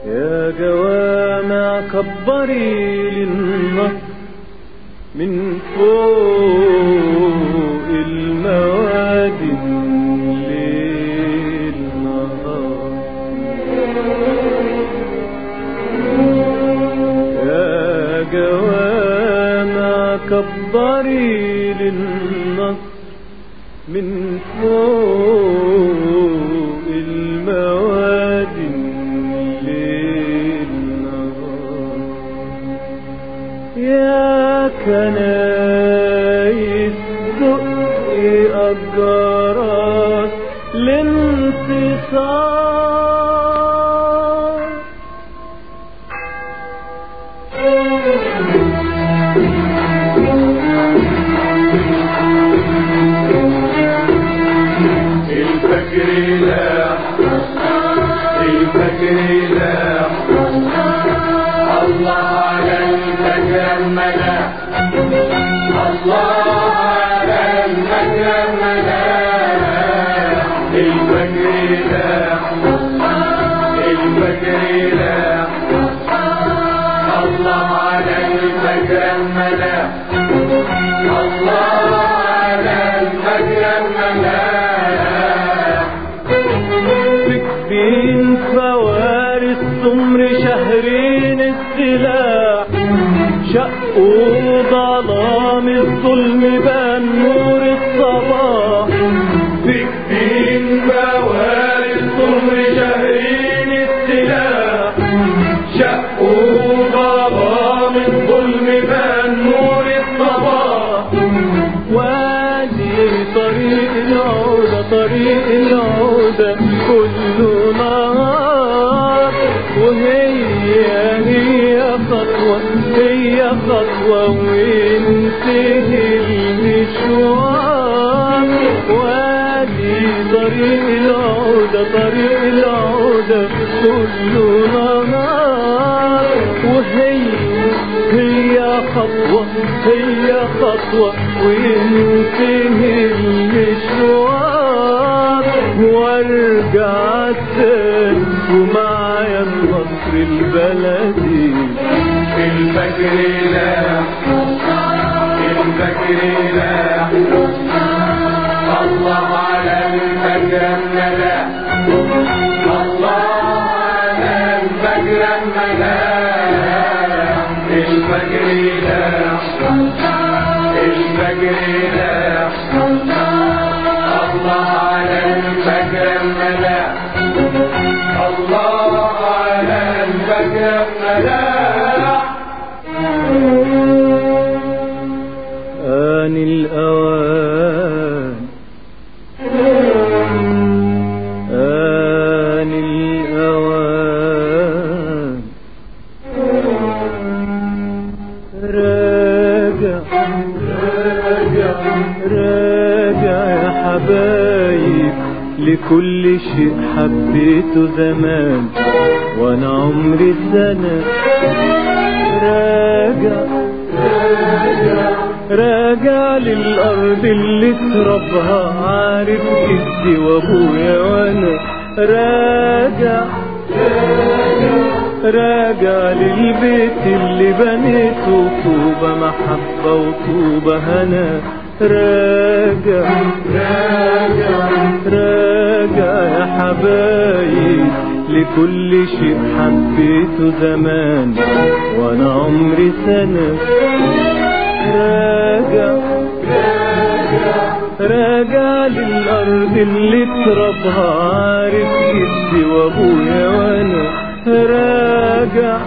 يا جوامع كبري للنصر من فوق الموادي الليل نهار يا جوامع كبري للنصر من فوق الموادي الليل نهار يا كنايس دقي أجرات الانتصار الفجر لاح الفجر لاح الله على الفجر ملاح الله على الفجر ملاح الفجر لاح الفجر لاح الله على الفجر ملاح الله على الفجر ملاح بين فوارس سمر شهرين السلاح شقوا ظلام الظلم بان نور الصباح بكتين بوارث صمر شهرين السلاح شقوا ظلام الظلم بان نور الصباح وادي طريق العودة طريق العودة كله نهار وهي هي خطوة هي خطوة وينتهي المشوار وادي طريق العودة طريق العودة كله نهار وهي هي خطوة هي خطوة وينتهي المشوار وارجع تاني ومعايا النصر البلدي الفجر لاح الفجر لاح الله على الفجر ملاح الله على الفجر ملاح الفجر لاح الفجر لاح الله على الفجر ملاح الله على الفجر ملاح آن الأوان آن الأوان راجع راجع راجع يا حبايب لكل شيء حبيته زمان وانا عمري سنة راجع راجع للأرض اللي تربها عارف جدي وأبويا وأنا راجع راجع للبيت اللي بنيته طوبة محبة وطوبة هنا راجع راجع راجع يا حبايب لكل شيء حبيته زمان وانا عمري سنة راجع راجع للأرض اللي تربها عارف جدي وأبويا وأنا راجع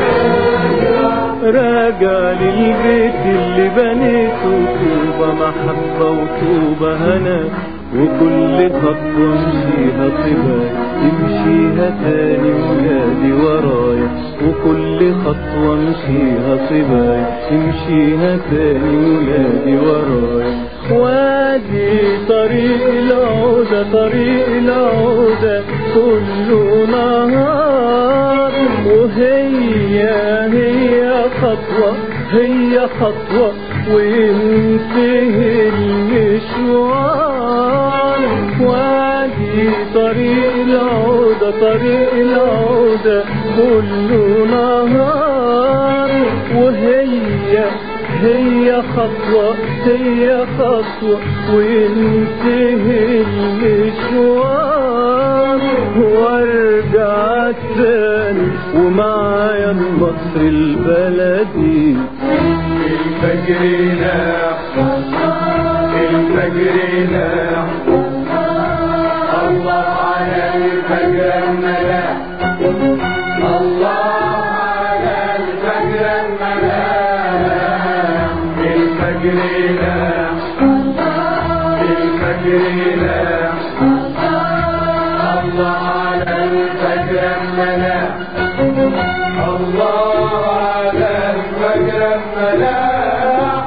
راجع للبيت اللي بنيته طوبة محبة وطوبة هنا وكل خطوة امشيها طباع يمشيها تاني ولادي ورايا وكل خطوة امشيها طباع يمشيها تاني ولادي ورايا وادي طريق العودة طريق العودة كله نهار وهي هي خطوة هي خطوة وينتهي المشوار وادي طريق العودة طريق العودة كله نهار وهي هي خطوة هي خطوة وينتهي المشوار وارجع تاني ومعايا النصر البلدي الفجر لاح الفجر لاح الله على الفجر الملاح الله على الفجر الملاح الفجر لاح الفجر لاح الله على الفجر الملاح الله على الفجر الملاح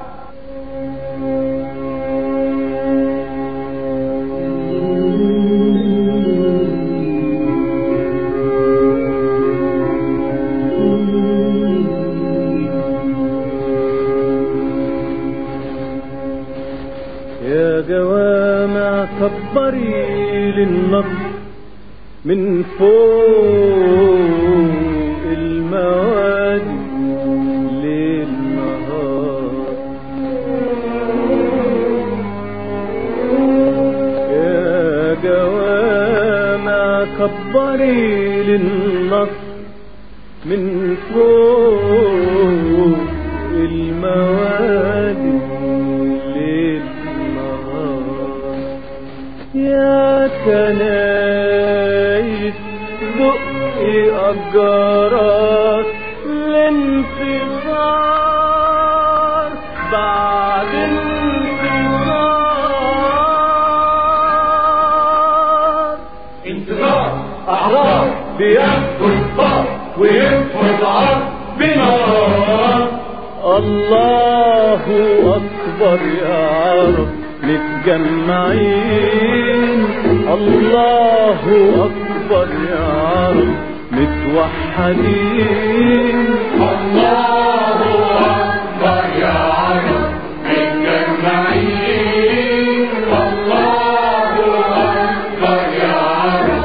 يا جوامع كبري للنصر من فوق الموادي ليل نهار يا جوامع كبري للنصر من فوق الموادي ليل نهار يا كنايس دقي أجرات الانتصار بعد انتصار انتظار احرار بياخدوا الطار وينفوا العار بنار الله أكبر يا عرب متجمعين الله أكبر يا عرب متوحدين الله اكبر يا عرب متجمعين الله اكبر يا عرب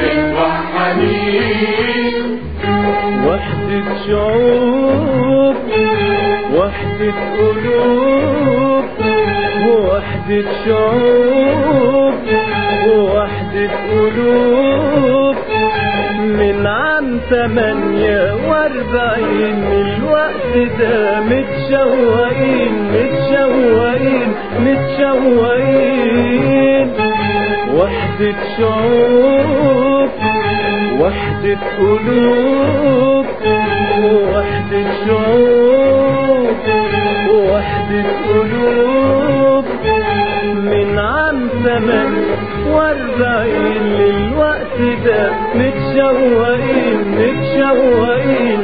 متوحدين وحدة شعوب وحدة قلوب وحدة شعوب ووحدة قلوب من عام تمانية واربعين الوقت ده متشوقين متشوقين متشوقين وحدة شعوب وحدة قلوب وحدة شعوب وحدة قلوب من عام زمن واربعين للوقت ده متشوقين متشوقين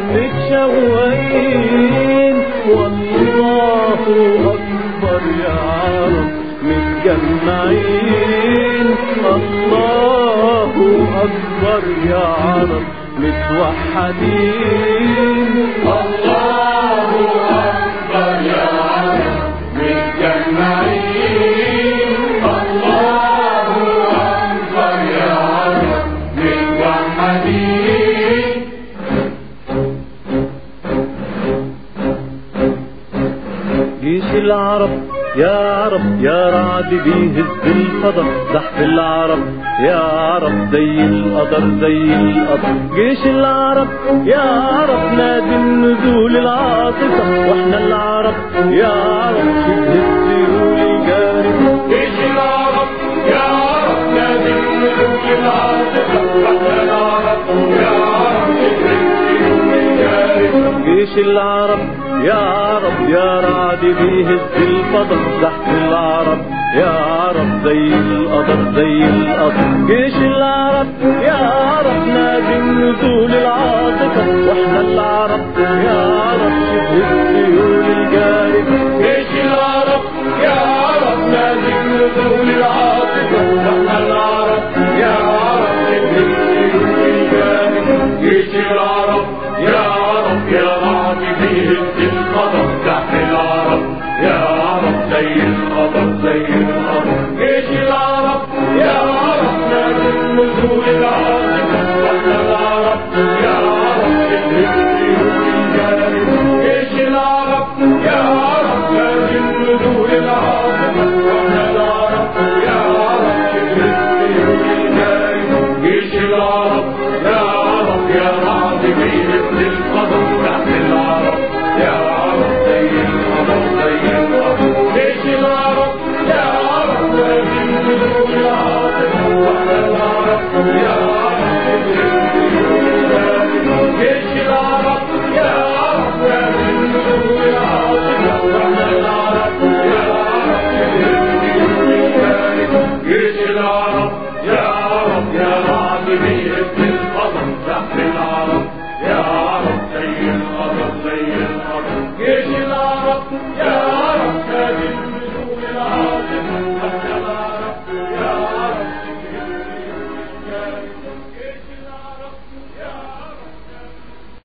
متشوقين والله أكبر يا عرب متجمعين الله أكبر يا عرب متوحدين الله أكبر يا عرب متجمعين الله أكبر يا عرب متوحدين جيش العرب يا عرب يا رعد بيهز الفضا زحف العرب يا عرب زي القدر زي القدر جيش العرب يا عرب نادي النزول العاطفة واحنا العرب يا عرب شبه السيول الجارفة جيش العرب يا عرب نادي الملوك العاصفة واحنا العرب يا عرب السيول الجارفة جيش العرب يا عرب يا رعد بيهز الفضل زحف العرب يا عرب زي القدر زي القدر جيش العرب يا عرب نادي النزول العاطفة واحنا العرب يا